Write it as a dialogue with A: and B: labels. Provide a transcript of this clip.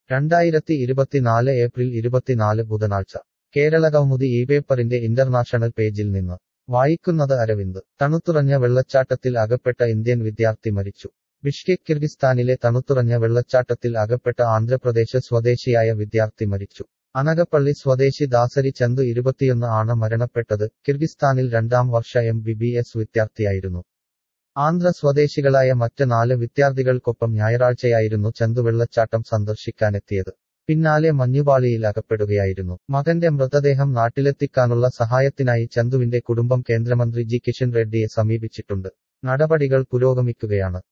A: രണ്ടായിരത്തി ഇരുപത്തിനാല് ഏപ്രിൽ ഇരുപത്തിനാല് ബുധനാഴ്ച കേരള കൗമുദി ഈ പേപ്പറിന്റെ ഇന്റർനാഷണൽ പേജിൽ നിന്ന് വായിക്കുന്നത് അരവിന്ദ് തണുത്തുറഞ്ഞ വെള്ളച്ചാട്ടത്തിൽ അകപ്പെട്ട ഇന്ത്യൻ വിദ്യാർത്ഥി മരിച്ചു ബിഷ്കെക് കിർഗിസ്ഥാനിലെ തണുത്തുറഞ്ഞ വെള്ളച്ചാട്ടത്തിൽ അകപ്പെട്ട ആന്ധ്രാപ്രദേശ് സ്വദേശിയായ വിദ്യാർത്ഥി മരിച്ചു അനകപ്പള്ളി സ്വദേശി ദാസരി ചന്തു ഇരുപത്തിയൊന്ന് ആണ് മരണപ്പെട്ടത് കിർഗിസ്ഥാനിൽ രണ്ടാം വർഷ എം ബി ബി എസ് വിദ്യാർത്ഥിയായിരുന്നു ആന്ധ്ര സ്വദേശികളായ മറ്റ് നാല് വിദ്യാർത്ഥികൾക്കൊപ്പം ഞായറാഴ്ചയായിരുന്നു ചന്തു വെള്ളച്ചാട്ടം സന്ദർശിക്കാനെത്തിയത് പിന്നാലെ മഞ്ഞുപാളിയിൽ അകപ്പെടുകയായിരുന്നു മകന്റെ മൃതദേഹം നാട്ടിലെത്തിക്കാനുള്ള സഹായത്തിനായി ചന്തുവിന്റെ കുടുംബം കേന്ദ്രമന്ത്രി ജി കിഷൻ റെഡ്ഡിയെ സമീപിച്ചിട്ടുണ്ട് നടപടികൾ പുരോഗമിക്കുകയാണ്